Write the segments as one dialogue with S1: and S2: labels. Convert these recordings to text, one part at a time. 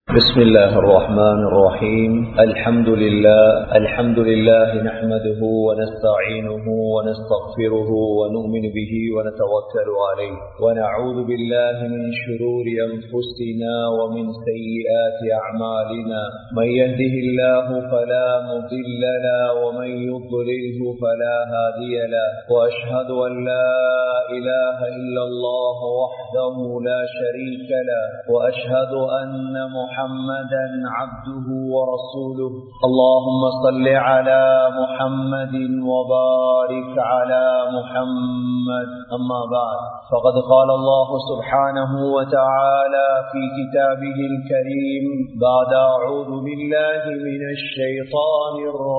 S1: بسم الله الرحمن الرحيم الحمد لله الحمد لله نحمده ونستعينه ونستغفره ونؤمن به ونتوكل عليه ونعوذ بالله من شرور أنفسنا ومن سيئات أعمالنا من يهده الله فلا مضل له ومن يضلله فلا هادي له وأشهد أن لا إله إلا الله وحده لا شريك له وأشهد أن محمد محمدا عبده ورسوله اللهم صل على محمد وبارك على محمد أما بعد فقد قال الله سبحانه وتعالى في كتابه الكريم بعد أعوذ بالله من الشيطان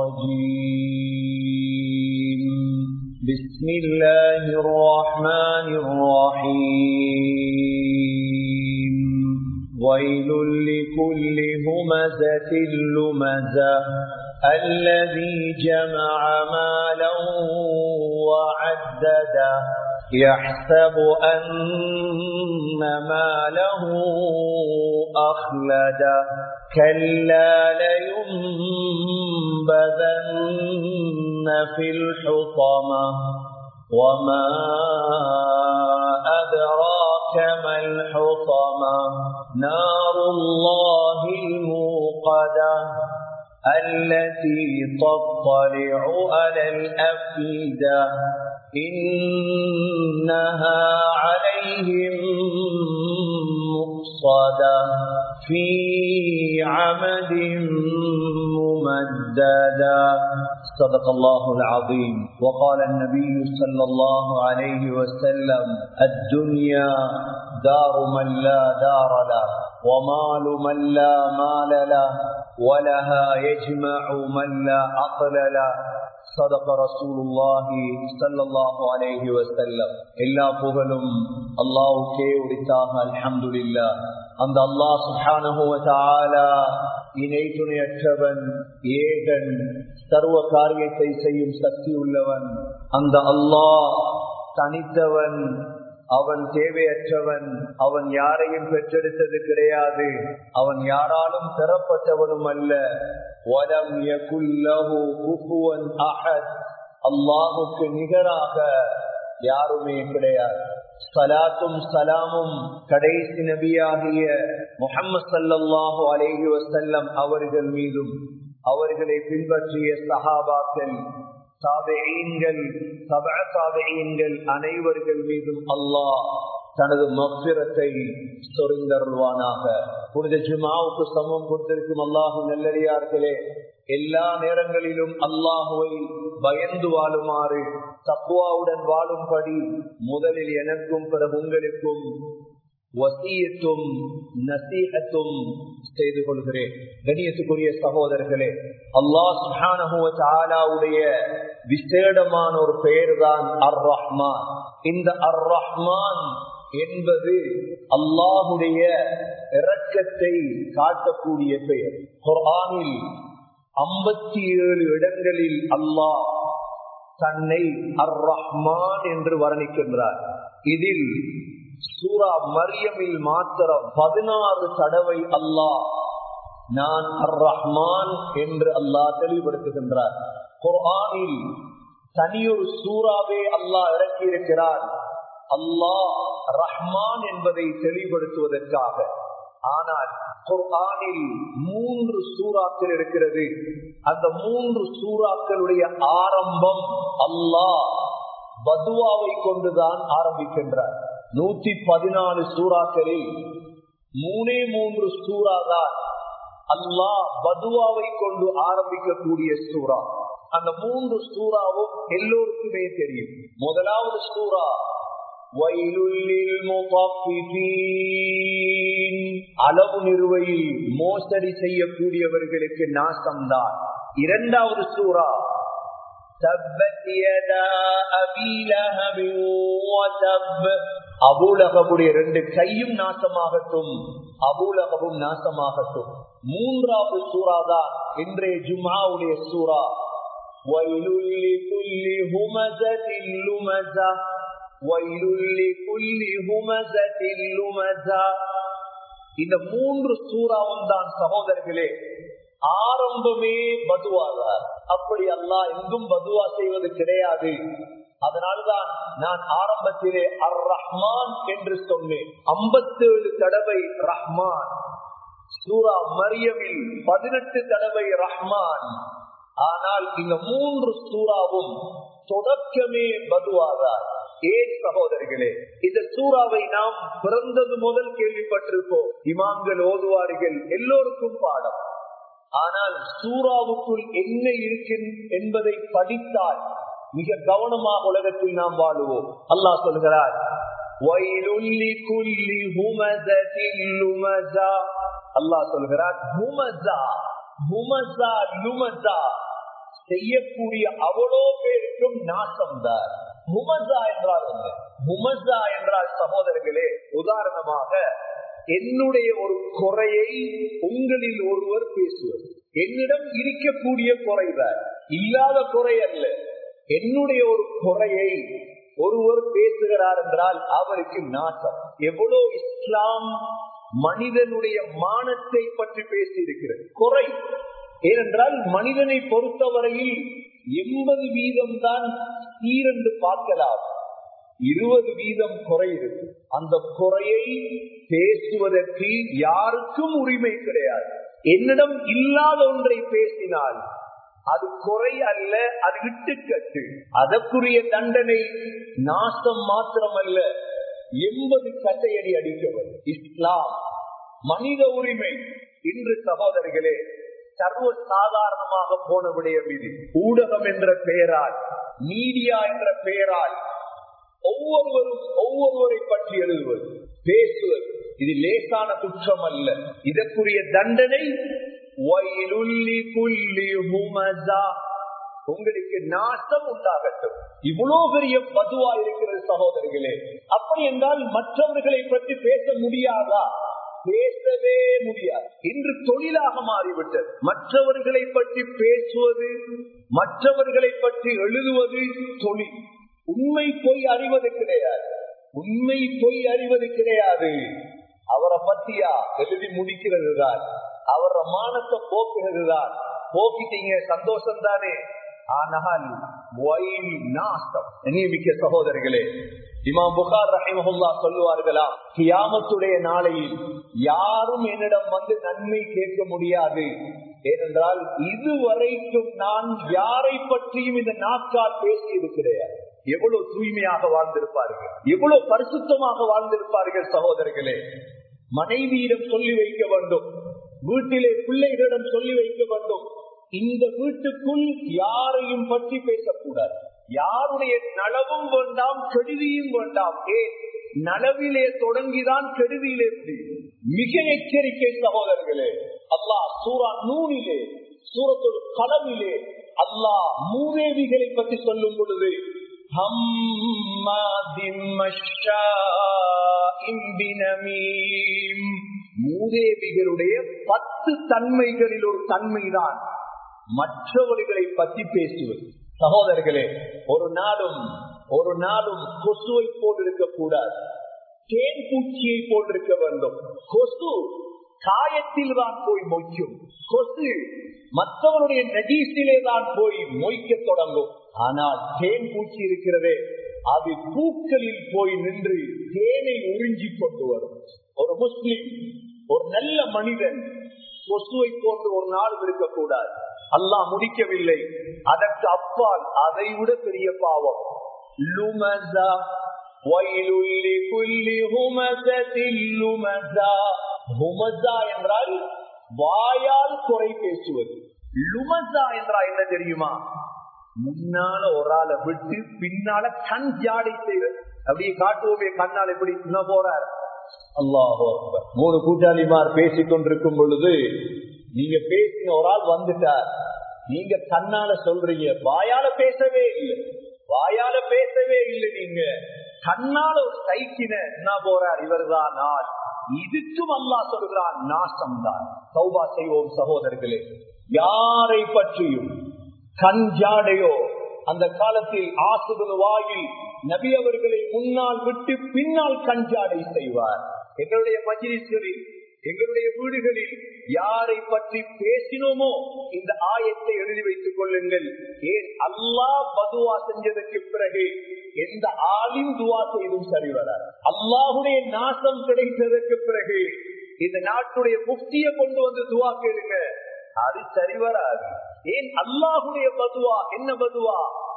S1: الرجيم بسم الله الرحمن الرحيم ويل لكل همزة لمزة الذي جمع مالا وعدده يحسب أن ماله أخلده كلا لينبذن في الحطمة وما أدراك ما الحطمة نار الله الموقدة التي تطلع على الأفئدة إنها عليهم مقصدة في عمد ممددة صدق الله العظيم وقال النبي صلى الله عليه وسلم الدنيا دار من لا دار له ومال من لا مال له ولها يجمع من لا عقل له صدق رسول الله صلى الله عليه وسلم எல்லா புகழும் அல்லாஹ்வுக்கே உரித்தாக அல்ஹம்துலில்லாஹ் அந்த அல்லாஹ் சுப்ஹானஹு வ தஆலா இணை துணையற்றவன் ஏகன் சர்வ காரியத்தை செய்யும் சக்தி உள்ளவன் அந்த அல்லாஹ் தனித்தவன் அவன் தேவையற்றவன் அவன் யாரையும் பெற்றெடுத்தது கிடையாது அவன் யாராலும் பெறப்பட்டவனும் அல்ல வலம் அஹத் அல்லாஹுக்கு நிகராக யாருமே கிடையாது சலாத்தும் சலாமும் கடைசி நபியாகிய முகமது சல்லாஹூ அலேஹி வசல்லம் அவர்கள் மீதும் அவர்களை பின்பற்றிய சஹாபாக்கள் சாதையீன்கள் சப சாதையீன்கள் அனைவர்கள் மீதும் அல்லாஹ் தனது மப்பிரத்தை சொரிந்தருள்வானாக புனித ஜுமாவுக்கு சமம் கொடுத்திருக்கும் அல்லாஹு நல்லடியார்களே எல்லா நேரங்களிலும் அல்லாஹுவை பயந்து வாழுமாறு தக்குவாவுடன் வாழும்படி முதலில் எனக்கும் பிறகு உங்களுக்கும் வசியத்தும் நசீகத்தும் செய்து கொள்கிறேன் கணியத்துக்குரிய சகோதரர்களே அல்லாஹ் சுஹானுடைய விசேடமான ஒரு பெயர் தான் அர் ரஹ்மான் இந்த அர் ரஹ்மான் என்பது அல்லாஹுடைய இரக்கத்தை காட்டக்கூடிய பெயர் குர்ஆனில் ஐம்பத்தி ஏழு இடங்களில் அல்லாஹ் தன்னை அர் ரஹ்மான் என்று வர்ணிக்கின்றார் இதில் சூரா மரியமில் மாத்திரம் பதினாறு தடவை அல்லாஹ் நான் அர் ரஹ்மான் என்று அல்லாஹ் தெளிவுபடுத்துகின்றார் குர்ஆனில் தனியொரு சூறாவே அல்லாஹ் இறக்கி இருக்கிறார் அல்லாஹ் ரஹ்மான் என்பதை தெளிவுபடுத்துவதற்காக ஆனால் குர்ஆனில் மூன்று சூறாக்கள் இருக்கிறது அந்த மூன்று சூறாக்களுடைய ஆரம்பம் அல்லாஹ் பதுவாவை கொண்டுதான் ஆரம்பிக்கின்றார் நூத்தி பதினாலு சூறாக்களில் மூணே மூன்று சூறா தான் அல்லாஹ் பதுவாவை கொண்டு ஆரம்பிக்கக்கூடிய சூறா அந்த மூன்று சூறாவும் எல்லோருக்குமே தெரியும் முதலாவது சூறா அளவு நிறுவையில் மோசடி செய்யக்கூடியவர்களுக்கு நாசம்தான் இரண்டாவது சூறா அபூலகவுடைய ரெண்டு கையும் நாசமாகட்டும் அபூலகவும் நாசமாகட்டும் மூன்றாவது சூறா தான் இன்றைய ஜுமாவுடைய சூறா ويل لكل همزة لمزة ويل لكل همزة لمزة இந்த மூன்று சூறாவும் தான் சகோதரர்களே ஆரம்பமே பதுவாதார் அப்படி அல்லாஹ் எங்கும் பதுவா செய்வது கிடையாது அதனால்தான் நான் ஆரம்பத்திலே அர் ரஹ்மான் என்று சொன்னேன் ஐம்பத்தேழு தடவை ரஹ்மான் சூரா மரியமில் பதினெட்டு தடவை ரஹ்மான் ஆனால் இந்த மூன்று சூறாவும் தொடக்கமே பதுவாதார் ஏன் சகோதரிகளே இந்த சூறாவை நாம் பிறந்தது முதல் கேள்விப்பட்டிருப்போம் இமாம்கள் ஓதுவார்கள் எல்லோருக்கும் பாடம் ஆனால் சூறாவுக்குள் என்ன இருக்கு என்பதை படித்தால் மிக கவனமாக உலகத்தில் நாம் வாழுவோம் அல்லாஹ் சொல்கிறார் அல்லாஹ் சொல்கிறார் செய்யக்கூடிய அவ்வளோ பேருக்கும் நாசம்தான் முமசா என்றால் என்ன முமசா என்றால் சகோதரர்களே உதாரணமாக என்னுடைய ஒரு குறையை உங்களில் ஒருவர் பேசுவது என்னிடம் இருக்கக்கூடிய குறைதான் இல்லாத குறை அல்ல என்னுடைய ஒரு குறையை ஒருவர் பேசுகிறார் என்றால் அவருக்கு நாசம் எவ்வளவு இஸ்லாம் மனிதனுடைய மானத்தை பற்றி பேசி இருக்கிறது குறை ஏனென்றால் மனிதனை பொறுத்தவரையில் எண்பது வீதம் தான் சீரென்று பார்க்கலாம் இருபது வீதம் குறை இருக்கு அந்த குறையை பேசுவதற்கு யாருக்கும் உரிமை கிடையாது என்னிடம் இல்லாத ஒன்றை பேசினால் அது குறை அல்ல அது விட்டுக்கட்டு அதற்குரிய தண்டனை நாசம் மாத்திரமல்ல எண்பது கட்டையடி அடிக்கவர் இஸ்லாம் மனித உரிமை இன்று சகோதரிகளே சர்வ சாதாரணமாக போன விடயம் இது ஊடகம் என்ற பெயரால் மீடியா என்ற பெயரால் ஒவ்வொருவரும் ஒவ்வொருவரை பற்றி எழுதுவது பேசுவது இது லேசான குற்றம் அல்ல இதற்குரிய தண்டனை உங்களுக்கு நாசம் உண்டாகட்டும் இவ்வளவு பெரிய பதுவா இருக்கிறது சகோதரிகளே அப்படி என்றால் மற்றவர்களை பற்றி பேச முடியாதா பேசவே முடியாது இன்று தொழிலாக மாறிவிட்டது மற்றவர்களை பற்றி பேசுவது மற்றவர்களை பற்றி எழுதுவது தொழில் உண்மை பொய் அறிவது கிடையாது உண்மை பொய் அறிவது கிடையாது அவரை பத்தியா எழுதி முடிக்கிறது தான் அவர மானத்தை போக்குகிறது தான் போக்கிட்டீங்க சந்தோஷம் தானே ஆனால் நாசம் நியமிக்க சகோதரர்களே இமாம் புகார் ரஹிமஹுல்லா சொல்லுவார்களா கியாமத்துடைய நாளையில் யாரும் என்னிடம் வந்து நன்மை கேட்க முடியாது ஏனென்றால் இதுவரைக்கும் நான் யாரை பற்றியும் இந்த நாட்கால் பேசி இருக்கிறேன் எவ்வளவு தூய்மையாக வாழ்ந்திருப்பார்கள் எவ்வளவு பரிசுத்தமாக வாழ்ந்திருப்பார்கள் சகோதரர்களே மனைவியிடம் சொல்லி வைக்க வேண்டும் வீட்டிலே பிள்ளைகளிடம் சொல்லி வைக்க வேண்டும் இந்த வீட்டுக்குள் யாரையும் பற்றி பேசக்கூடாது யாருடைய நலவும் வேண்டாம் கெடுதியும் வேண்டாம் ஏன் நலவிலே தொடங்கிதான் கெடுதியிலே முடியும் மிக எச்சரிக்கை சகோதரர்களே அல்லாஹ் சூரா நூனிலே சூரத்தொரு களவிலே அல்லாஹ் மூவேவிகளை பற்றி சொல்லும் பொழுது மூதேவிகளுடைய பத்து தன்மைகளில் ஒரு தன்மைதான் மற்றவர்களை பற்றி பேசுவது சகோதரர்களே ஒரு நாடும் ஒரு நாடும் கொசுவை போல் இருக்கக்கூடாது தேன் பூச்சியை போல் இருக்க வேண்டும் கொசு காயத்தில் தான் போய் மொய்க்கும் கொசு மற்றவருடைய நஜீசிலே தான் போய் மொய்க்க தொடங்கும் ஆனால் தேன் பூச்சி இருக்கிறதே அது பூக்களில் போய் நின்று தேனை உறிஞ்சி கொண்டு வரும் ஒரு முஸ்லிம் ஒரு நல்ல மனிதன் கொசுவை போன்று ஒரு நாள் இருக்கக்கூடாது அல்லாஹ் முடிக்கவில்லை அதற்கு அப்பால் அதை விட பெரிய பாவம் லுமசா என்றால் வாயால் குறை பேசுவது லுமசா என்றால் என்ன தெரியுமா முன்னால ஒரு ஆளை விட்டு பின்னால கண் ஜாடை செய்வது அப்படியே காட்டுவோமே கண்ணால் எப்படி போறார் அல்லாஹோ மூணு கூட்டாளிமார் பேசிக் கொண்டிருக்கும் பொழுது நீங்க பேசின ஒரு ஆள் வந்துட்டார் நீங்க கண்ணால சொல்றீங்க வாயால பேசவே இல்லை வாயால பேசவே இல்லை நீங்க கண்ணால ஒரு சைக்கின என்ன போறார் இவர் தான் நான் இதுக்கும் அல்லா சொல்கிறான் நாசம் தான் சௌபா செய்வோம் சகோதரர்களே யாரை பற்றியும் கண் ஜாடையோ அந்த காலத்தில் ஆசுதல் வாயில் நபி அவர்களை முன்னால் விட்டு பின்னால் கஞ்சாடை செய்வார் எங்களுடைய மஜிலிஸ்களில் எங்களுடைய வீடுகளில் யாரை பற்றி பேசினோமோ இந்த ஆயத்தை எழுதி வைத்துக் கொள்ளுங்கள் ஏன் அல்லாஹ் பதுவா செஞ்சதற்கு பிறகு எந்த ஆளின் துவா செய்தும் சரி வராது அல்லாஹுடைய நாசம் கிடைத்ததற்கு பிறகு இந்த நாட்டுடைய முக்திய கொண்டு வந்து துவா கேளுங்க அது சரி வராது ஏன் அல்லாஹுடைய பதுவா என்ன பதுவா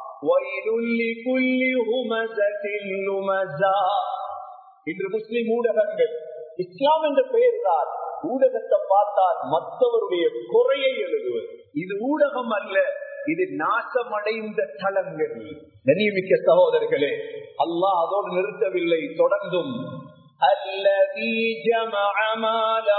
S1: இன்று முஸ்லிம் ஊடகங்கள் இஸ்லாம் என்ற பெயர்தான் ஊடகத்தை பார்த்தால் மற்றவருடைய குறையை எழுதுவது இது ஊடகம் அல்ல இது நாசமடைந்த தளங்கள் கண்ணியமிக்க சகோதரர்களே அல்லாஹ் அதோடு நிறுத்தவில்லை தொடர்ந்தும் الذي جمع مالا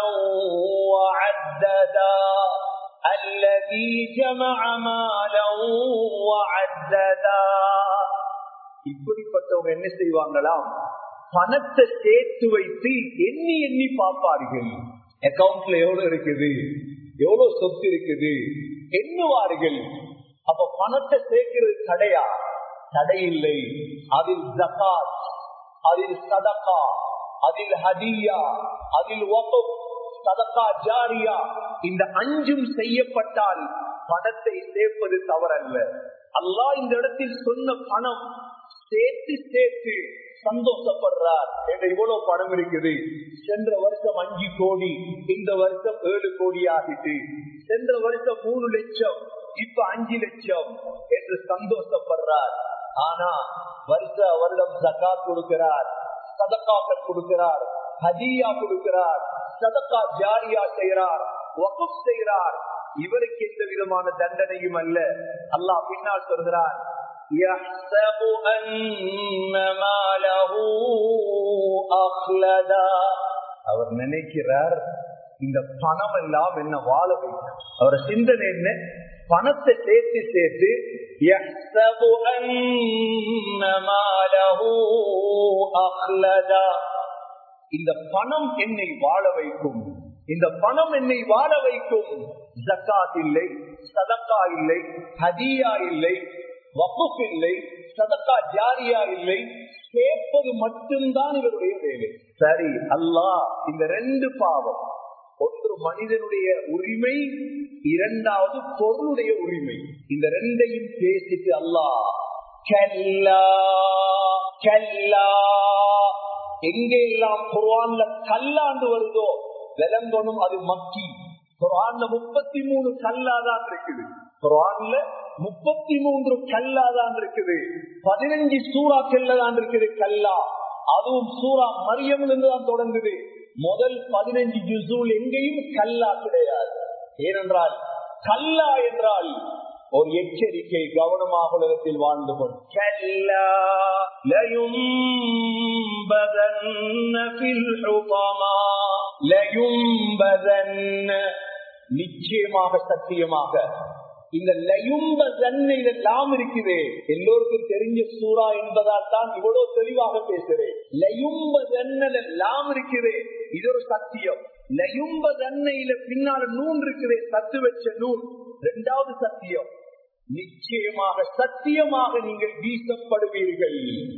S1: وعددا الذي جمع مالا وعددا இப்படிப்பட்டவங்க என்ன செய்வாங்களாம் பணத்தை சேர்த்து வைத்து எண்ணி எண்ணி பார்ப்பார்கள் அக்கவுண்ட்ல எவ்வளவு இருக்குது எவ்வளவு சொத்து இருக்குது எண்ணுவார்கள் அப்ப பணத்தை சேர்க்கிறது தடையா தடை இல்லை அதில் ஜகாத் அதில் சதகா அதில் ஹதியா அதில் சதகா ஜாரியா இந்த அஞ்சும் செய்யப்பட்டால் பணத்தை சேர்ப்பது தவறல்ல அல்லாஹ் இந்த இடத்தில் சொன்ன பணம் சேர்த்து சேர்த்து சந்தோஷப்படுறார் என்ற இவ்வளவு பணம் இருக்குது சென்ற வருஷம் அஞ்சு கோடி இந்த வருஷம் ஏழு கோடி ஆகிட்டு சென்ற வருஷம் மூணு லட்சம் இப்ப அஞ்சு லட்சம் என்று சந்தோஷப்படுறார் ஆனா வருஷ வருடம் ஜகாத் கொடுக்கிறார் சதக்காக்கள் கொடுக்கிறார் ஹதியா கொடுக்கிறார் சதக்கா ஜாரியா செய்கிறார் வகுப் செய்கிறார் இவருக்கு எந்த விதமான தண்டனையும் அல்ல அல்லாஹ் பின்னால் சொல்கிறார் يحسب أن ماله أخلدا அவர் நினைக்கிறார் இந்த பணம் எல்லாம் என்ன வாழ வைக்கும் அவர் சிந்தனை என்ன பணத்தை சேர்த்து சேர்த்து يحسب أن ماله أخلدا இந்த பணம் என்னை வாழ வைக்கும் இந்த பணம் என்னை வாழ வைக்கும் ஜக்காத் இல்லை சதக்கா இல்லை ஹதியா இல்லை வகுப் இல்லை சதக்கா ஜாரியா இல்லை சேர்ப்பது மட்டும்தான் இவருடைய வேலை சரி அல்லாஹ் இந்த ரெண்டு பாவம் ஒன்று மனிதனுடைய உரிமை இரண்டாவது பொருளுடைய உரிமை இந்த ரெண்டையும் பேசிட்டு அல்லாஹ் கல்லா கல்லா எங்கெல்லாம் குர்ஆன்ல கல்லாண்டு வருதோ விளங்கணும் அது மக்கி குர்ஆன்ல முப்பத்தி மூணு கல்லாதான் இருக்குது குர்ஆன்ல முப்பத்தி மூன்று கல்லாதான் இருக்குது பதினஞ்சு சூறா கல்லதான் இருக்குது கல்லா அதுவும் சூறா மரியம்ல இருந்து தான் தொடங்குது முதல் பதினஞ்சு ஜுசூல் எங்கேயும் கல்லா கிடையாது ஏனென்றால் கல்லா என்றால் ஒரு எச்சரிக்கை கவனமாக உலகத்தில் வாழ்ந்து கொண்டு கல்லா நிச்சயமாக சத்தியமாக இந்த லயும்பதன்லாம் இருக்குது எல்லோருக்கும் தெரிஞ்ச சூறா என்பதால் தான் இவ்வளவு தெளிவாக பேசுறேன் லயும்பதன்லாம் இருக்குது இது ஒரு சத்தியம் லயும்பதன்னையில பின்னால நூன் இருக்குது சத்து வச்ச நூன் இரண்டாவது சத்தியம் நிச்சயமாக சத்தியமாக நீங்கள் வீசப்படுவீர்கள்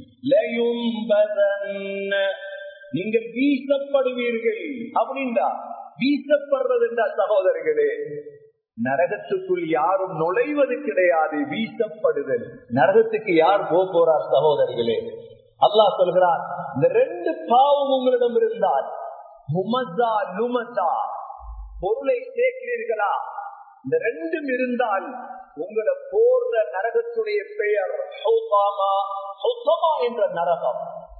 S1: நீங்கள் வீசப்படுவீர்கள் அப்படின்னா வீசப்படுறது என்றால் சகோதரர்களே நரகத்துக்குள் யாரும் நுழைவது கிடையாது வீசப்படுதல் நரகத்துக்கு யார் போக போறார் சகோதரர்களே அல்லாஹ் சொல்கிறார் இந்த ரெண்டு பாவம் உங்களிடம் இருந்தால் முமசா நுமசா பொருளை சேர்க்கிறீர்களா இந்த ரெண்டும் இருந்தால் உங்களை போன்ற நரகத்துடைய பெயர் என்ற நரகம்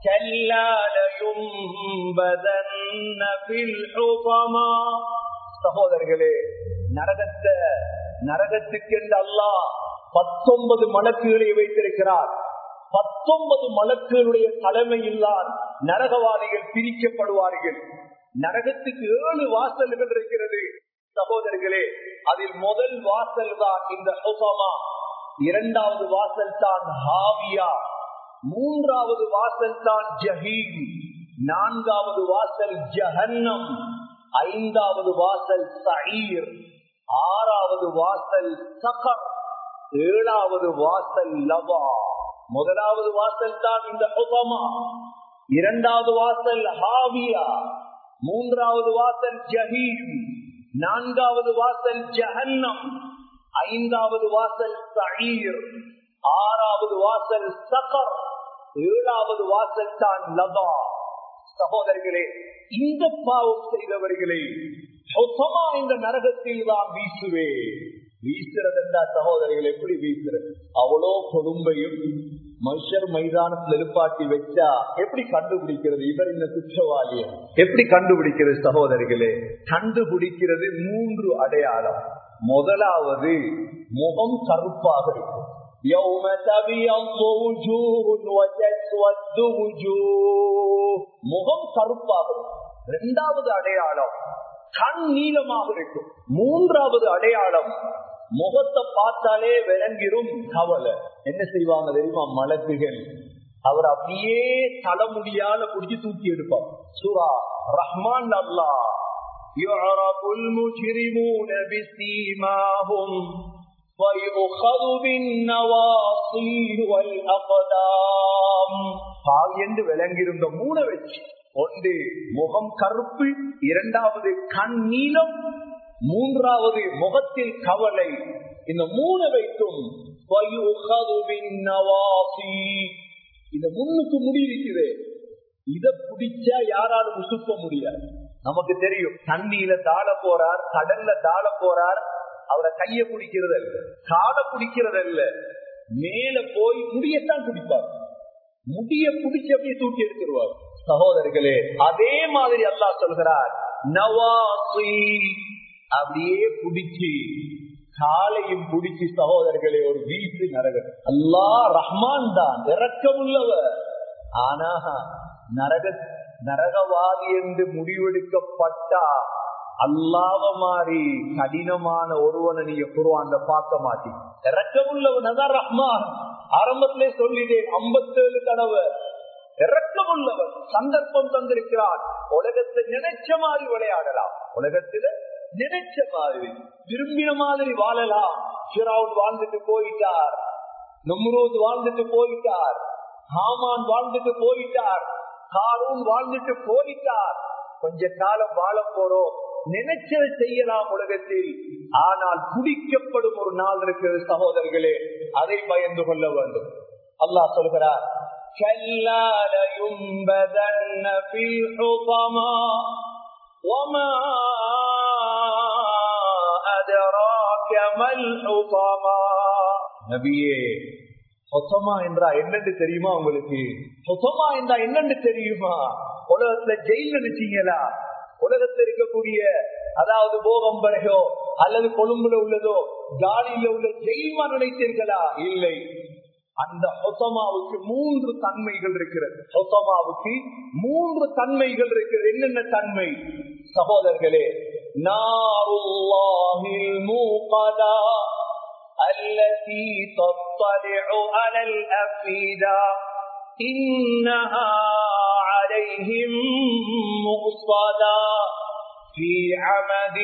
S1: சகோதரர்களே நரகத்தை நரகத்துக்கென்று அல்லாஹ் பத்தொன்பது மலக்குகளை வைத்திருக்கிறார் பத்தொன்பது மலக்குகளுடைய தலைமையில் தான் நரகவாதிகள் பிரிக்கப்படுவார்கள் நரகத்துக்கு ஏழு வாசல்கள் இருக்கிறது சகோதரர்களே அதில் முதல் வாசல் தான் இந்த ஹொசாமா இரண்டாவது வாசல் தான் ஹாவியா மூன்றாவது வாசல் தான் ஜஹீம் நான்காவது வாசல் ஜஹன்னம் ஐந்தாவது வாசல் சயீர் ஆறாவது வாசல் சகர் ஏழாவது வாசல் லவா முதலாவது வாசல் தான் இந்த ஹொசாமா இரண்டாவது வாசல் ஹாவியா மூன்றாவது வாசல் ஜஹீம் நான்காவது வாசல் ஜஹன்னம் ஐந்தாவது வாசல் சயீர் ஆறாவது வாசல் சகர் ஏழாவது வாசல் தான் லபா சகோதரர்களே இந்த பாவம் செய்தவர்களை சொத்தமா இந்த நரகத்தில் தான் வீசுவே வீசுறதுண்டா சகோதரிகள் எப்படி வீசுறது அவ்வளோ கொடும்பையும் மனுஷர் மைதானத்தில் எழுப்பாட்டி வச்சா எப்படி கண்டுபிடிக்கிறது இவர் இந்த குற்றவாளிய எப்படி கண்டுபிடிக்கிறது சகோதரிகளே கண்டுபிடிக்கிறது மூன்று அடையாளம் முதலாவது முகம் கருப்பாக இருக்கும் يوم تبيض وجوه وتسود وجوه முகம் கருப்பாக இருக்கும் இரண்டாவது அடையாளம் கண் நீளமாக இருக்கும் மூன்றாவது அடையாளம் முகத்தை பார்த்தாலே விளங்கிரும் கவலை என்ன செய்வாங்க தெரியுமா மலக்குகள் அவர் அப்படியே தலைமுடியால புடிச்சு தூக்கி எடுப்பார் சூரா ரஹ்மான் அல்லா يعرف المجرمون بسيماهم ويؤخذ بالنواصي والأقدام பால் என்று விளங்கியிருந்த மூணை வச்சு ஒன்று முகம் கருப்பு இரண்டாவது கண் நீளம் மூன்றாவது முகத்தில் கவலை இந்த மூணு வைக்கும் இந்த முன்னுக்கு முடியிருக்குது இத பிடிச்சா யாராலும் உசுப்ப முடியாது நமக்கு தெரியும் தண்ணியில தாழ போறார் கடல்ல தாழ போறார் அவரை கைய பிடிக்கிறது அல்ல காலை பிடிக்கிறது அல்ல மேல போய் முடியத்தான் பிடிப்பார் முடிய பிடிச்சு அப்படியே தூக்கி எடுத்துருவார் சகோதரர்களே அதே மாதிரி அல்லா சொல்கிறார் நவாசி அப்படியே பிடிச்சி காலையும் பிடிச்சி சகோதரர்களே ஒரு வீட்டு நரகம் அல்லா ரஹ்மான் தான் இறக்கம் உள்ளவர் ஆனா நரக நரகவாதி என்று முடிவெடுக்கப்பட்டா அல்லாவ மாறி கடினமான ஒருவனை நீங்க குருவாண்ட பார்க்க மாட்டீங்க இறக்கமுள்ளவன் அதான் ரஹ்மான் ஆரம்பத்திலே சொல்லிட்டேன் ஐம்பத்தேழு தடவை இறக்கமுள்ளவன் சந்தர்ப்பம் தந்திருக்கிறான் உலகத்தை நினைச்ச மாதிரி விளையாடலாம் உலகத்துல நினைச்ச மாதிரி விரும்பின மாதிரி வாழலாம் சிராவுன் வாழ்ந்துட்டு போயிட்டார் நம்ரூத் வாழ்ந்துட்டு போயிட்டார் ஹாமான் வாழ்ந்துட்டு போயிட்டார் காரூன் வாழ்ந்துட்டு போயிட்டார் கொஞ்ச காலம் வாழ போறோம் நினைச்சதை செய்யலாம் உலகத்தில் ஆனால் குடிக்கப்படும் ஒரு நாள் இருக்கிறது சகோதரர்களே அதை பயந்து கொள்ள வேண்டும் அல்லாஹ் சொல்கிறார் كلا لينبذن في الحطمة وما أدراك ما الحطمة நபியே சொத்தமா என்றா என்னன்னு தெரியுமா உங்களுக்கு சொத்தமா என்றா என்னன்னு தெரியுமா உலகத்துல ஜெயில் நினைச்சீங்களா உலகத்தில் இருக்கக்கூடிய அதாவது போகம்பரையோ அல்லது கொழும்புல உள்ளதோ காலியில உள்ள ஜெயில்மா நினைத்தீர்களா இல்லை அந்த ஹொசமாவுக்கு மூன்று தன்மைகள் இருக்கிறது ஹொசமாவுக்கு மூன்று தன்மைகள் இருக்கிறது என்னென்ன தன்மை சகோதரர்களே நாருல்லாஹில் மூகதா التي تطلع على الأفئدة إنها عليهم مؤصدا في عمد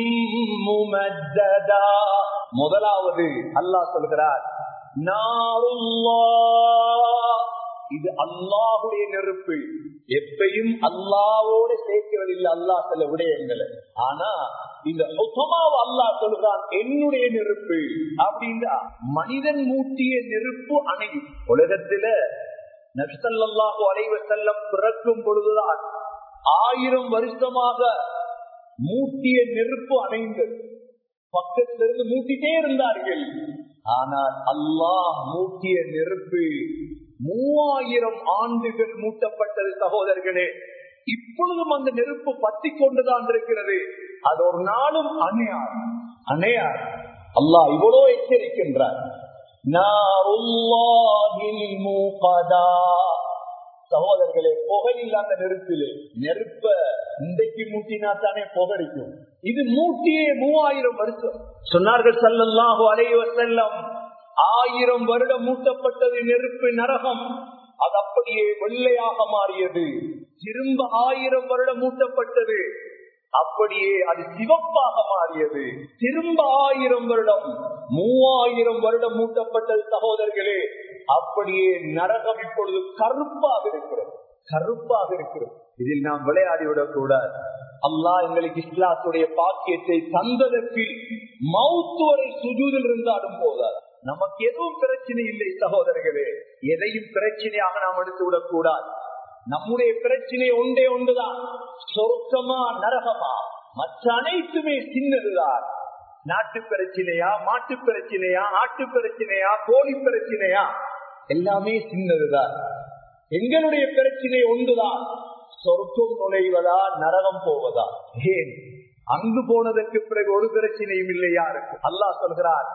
S1: ممددا முதலாவது அல்லாஹ் சொல்கிறார் நாருல்லா இது அல்லாஹுடைய நெருப்பு எப்பையும் அல்லாவோட சேர்க்கிறதில்லை அல்லாஹ் சில விடயங்களை ஆனா இந்த சுத்தமாவ அல்லாஹ் சொல்கிறான் என்னுடைய நெருப்பு அப்படின்னா மனிதன் மூட்டிய நெருப்பு அணையும் உலகத்துல நபிசல்லாஹு அலைவ செல்லம் பிறக்கும் பொழுதுதான் ஆயிரம் வருஷமாக மூட்டிய நெருப்பு அணைந்தது பக்கத்திலிருந்து மூட்டிட்டே இருந்தார்கள் ஆனால் அல்லாஹ் மூட்டிய நெருப்பு மூவாயிரம் ஆண்டுகள் மூட்டப்பட்டது சகோதரர்களே இப்பொழுதும் அந்த நெருப்பு பத்தி கொண்டுதான் இருக்கிறது அது ஒரு நாளும் அணையார் அணையார் அல்லாஹ் இவ்வளோ எச்சரிக்கின்றார் சகோதரர்களே புகை இல்லாத நெருப்பிலே நெருப்ப இன்றைக்கு மூட்டினா தானே புகடிக்கும் இது மூட்டியே மூவாயிரம் வருஷம் சொன்னார்கள் சல்லல்லாஹு அலைவ செல்லம் ஆயிரம் வருடம் மூட்டப்பட்டது நெருப்பு நரகம் அது அப்படியே வெள்ளையாக மாறியது திரும்ப ஆயிரம் வருடம் மூட்டப்பட்டது அப்படியே அது சிவப்பாக மாறியது திரும்ப ஆயிரம் வருடம் மூவாயிரம் வருடம் மூட்டப்பட்டது சகோதரர்களே அப்படியே நரகம் இப்பொழுது கருப்பாக இருக்கிறது கருப்பாக இருக்கிறது இதில் நாம் விளையாடிவிடக் கூடாது அல்லாஹ் எங்களுக்கு இஸ்லாத்துடைய பாக்கியத்தை தந்ததற்கு மவுத்து வரை சுஜூதில் இருந்தாலும் போதாது நமக்கு எதுவும் பிரச்சனை இல்லை சகோதரர்களே எதையும் பிரச்சனையாக நாம் எடுத்து விடக்கூடாது நம்முடைய பிரச்சனை ஒன்றே ஒன்றுதான் சொர்க்கமா நரகமா மற்ற அனைத்துமே சின்னதுதான் நாட்டு பிரச்சனையா மாட்டு பிரச்சனையா ஆட்டு பிரச்சனையா கோழி பிரச்சனையா எல்லாமே சின்னதுதான் எங்களுடைய பிரச்சனை ஒன்றுதான் சொர்க்கம் நுழைவதா நரகம் போவதா ஏன் அங்கு போனதற்கு பிறகு ஒரு பிரச்சனையும் இல்லை யாருக்கு அல்லாஹ் சொல்கிறார்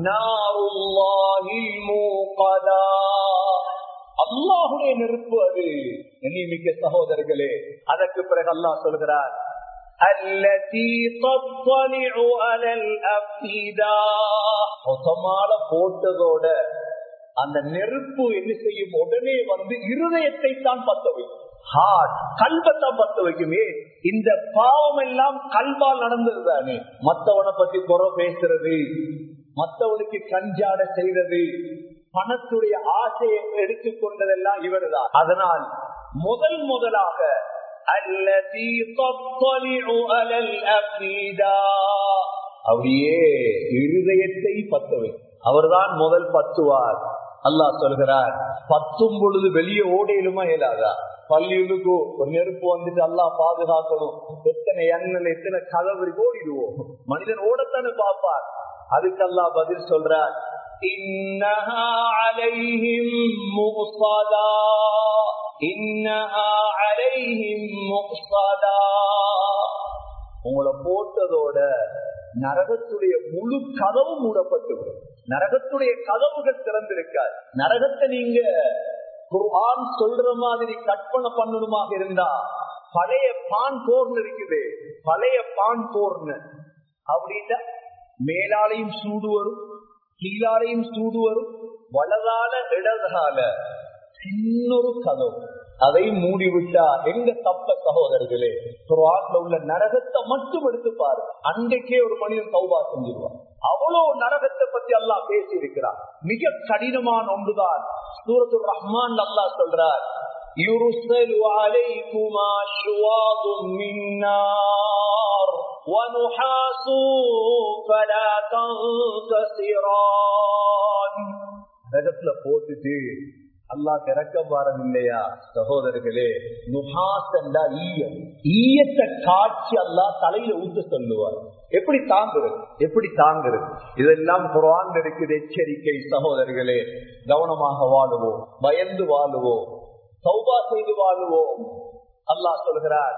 S1: அல்லாஹுடைய நெருப்பு அது மிக்க சகோதரர்களே அதற்கு பிறகு அல்லாஹ் சொல்கிறார் போட்டதோட அந்த நெருப்பு என்ன செய்யும் உடனே வந்து இருதயத்தை தான் பத்த வைக்கும் ஹார்ட் கல்வத்தான் பத்த வைக்குமே இந்த பாவம் எல்லாம் கல்வால் நடந்தது தானே மத்தவனை பத்தி குறை பேசுறது மத்தவனுக்கு கஞ்சாட செய்வது பணத்துடைய ஆசையை எடுத்துக் கொண்டதெல்லாம் இவர்தான் அதனால் முதல் முதலாக அப்படியே இருதயத்தை பத்த வைக்கும் அவர்தான் முதல் பத்துவார் அல்லாஹ் சொல்கிறார் பத்தும் பொழுது வெளியே ஓடையிலுமா இயலாதா பள்ளியுக்கு ஒரு நெருப்பு வந்துட்டு அல்லாஹ் பாதுகாக்கணும் எத்தனை எண்ணல் எத்தனை கதவு ஓடிடுவோம் மனிதன் ஓடத்தானே பார்ப்பார் அதுக்கு அல்லாஹ் பதில் சொல்றார் إنها عليهم مؤصدا إنها عليهم مؤصدا உங்களை போட்டதோட நரகத்துடைய முழு கதவு மூடப்பட்டுவிடும் நரகத்துடைய கதவுகள் திறந்திருக்காது நரகத்தை நீங்க குர்ஆன் சொல்ற மாதிரி கற்பனை பண்ணணுமாக இருந்தா பழைய பான் போர்னு இருக்குது பழைய பான் போர்னு அப்படின்னா மேலாலையும் சூடு வரும் கீழாலையும் சூடு வரும் வலதால இடதால சின்னொரு கதவு அதை மூடிவிட்டா எங்க தப்ப சகோதரர்களே குர்ஆன்ல உள்ள நரகத்தை மட்டும் எடுத்து பாரு அன்றைக்கே ஒரு மனிதன் சௌபா செஞ்சிருவான் அவ்வளவு நரகத்தை பத்தி அல்லாஹ் பேசி இருக்கிறார் மிக கடினமான ஒன்றுதான் சூரத்து ரஹ்மான் அல்லாஹ் சொல்றார் يرسل عليكما شواظ من نار ونحاس فلا تنتصران நரகத்துல போட்டுட்டு அல்லாஹ் இறக்கம் வாரம் இல்லையா சகோதரர்களே நுஹாசண்டா ஈயம் ஈயத்தை காட்சி அல்லாஹ் தலையில ஊத்த சொல்லுவார் எப்படி தாங்குறது எப்படி தாங்குறது இதெல்லாம் குரான் இருக்குது எச்சரிக்கை சகோதரர்களே கவனமாக வாழுவோம் பயந்து வாழுவோம் சௌபா செய்து வாழுவோம் அல்லாஹ் சொல்கிறார்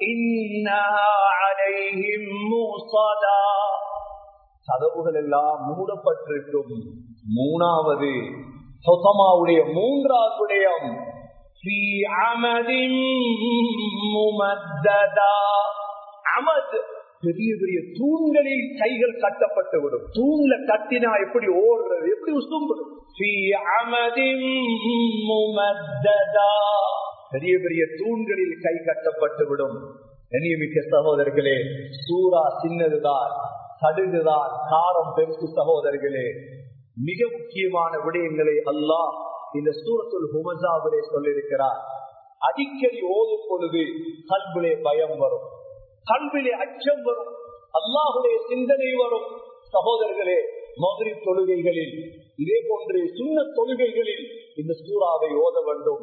S1: கதவுகள் எல்லாம் மூடப்பட்டிருக்கும் மூணாவது சொசமாவுடைய மூன்றாவது விடயம் பெரிய பெரிய தூண்களில் கைகள் கட்டப்பட்டு விடும் தூண்ல கட்டினா எப்படி ஓடுறது எப்படி உசும்புடும் பெரிய பெரிய தூண்களில் கை கட்டப்பட்டு விடும் நியமிக்க சகோதரர்களே சூறா சின்னதுதான் கடுகுதான் காரம் பெருசு சகோதரர்களே மிக முக்கியமான விடயங்களை அல்லாஹ் இந்த சூரத்துல் ஹுமசாவிலே சொல்லியிருக்கிறார் அடிக்கடி ஓதும் பொழுது கல்விலே பயம் வரும் கல்விலே அச்சம் வரும் அல்லாஹுடைய சிந்தனை வரும் சகோதரர்களே மதுரை தொழுகைகளில் இதே போன்று சுண்ண தொழுகைகளில் இந்த சூறாவை ஓத வேண்டும்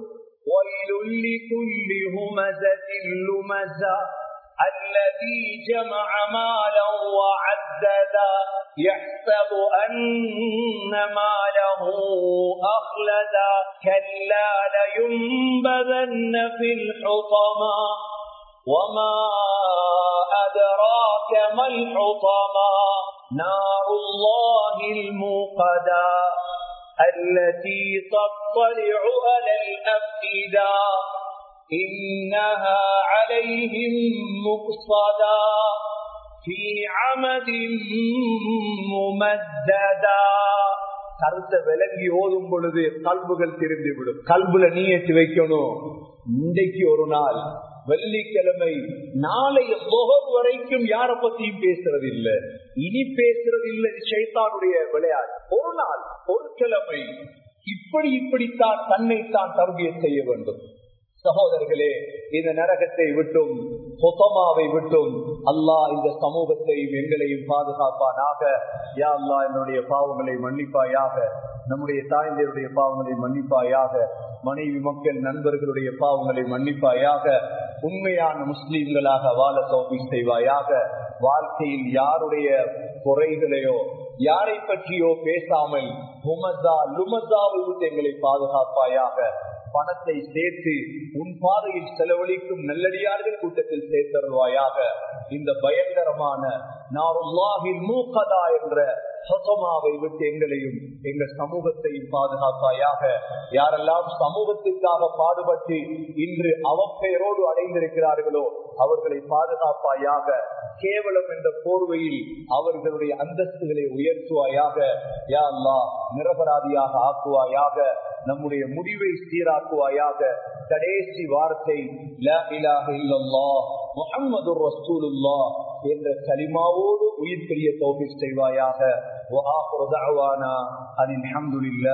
S1: الذي جمع مالا وعددا يحسب أن ماله أخلدا كلا لينبذن في الحطمة وما أدراك ما الحطمة نار الله الموقدا التي تطلع على الأفئدة إنها عليهم مقصدا في عمد ممددا கருத்தை விலகி ஓதும் பொழுது கல்புகள் திரும்பிவிடும் கல்புல நீயத்து வைக்கணும் இன்றைக்கு ஒரு நாள் வெள்ளிக்கிழமை நாளை முகம் வரைக்கும் யார பத்தியும் பேசுறது இல்ல இனி பேசுறது இல்ல சைத்தானுடைய விளையாட்டு ஒரு நாள் ஒரு கிழமை இப்படி இப்படித்தான் தன்னைத்தான் தர்பிய செய்ய வேண்டும் சகோதரர்களே இந்த நரகத்தை விட்டும் சொத்தமாவை விட்டும் அல்லாஹ் இந்த சமூகத்தையும் எங்களையும் பாதுகாப்பானாக யா அல்லா என்னுடைய பாவங்களை மன்னிப்பாயாக நம்முடைய தாய்ந்தருடைய பாவங்களை மன்னிப்பாயாக மனைவி மக்கள் நண்பர்களுடைய பாவங்களை மன்னிப்பாயாக உண்மையான முஸ்லீம்களாக வாழ சௌபி செய்வாயாக வாழ்க்கையில் யாருடைய குறைகளையோ யாரை பற்றியோ பேசாமல் ஹுமசா லுமசாவை விட்டு எங்களை பாதுகாப்பாயாக பணத்தை சேர்த்து உன் பாதையில் செலவழிக்கும் நல்லடியார்கள் கூட்டத்தில் சேர்த்தருவாயாக இந்த பயங்கரமான நாருல்லாஹின் மூக்கதா என்ற சொசமாவை விட்டு எங்களையும் எங்கள் சமூகத்தையும் பாதுகாப்பாயாக யாரெல்லாம் சமூகத்திற்காக பாடுபட்டு இன்று அவப்பெயரோடு அடைந்திருக்கிறார்களோ அவர்களை பாதுகாப்பாயாக கேவலம் என்ற போர்வையில் அவர்களுடைய அந்தஸ்துகளை உயர்த்துவாயாக யா அல்லா நிரபராதியாக ஆக்குவாயாக நம்முடைய முடிவை சீராக்குவாயாக கடைசி வார்த்தை முகமது ரசூலுல்லா என்ற கலிமாவோடு உயிர் பெரிய தோல்வி செய்வாயாக அனில்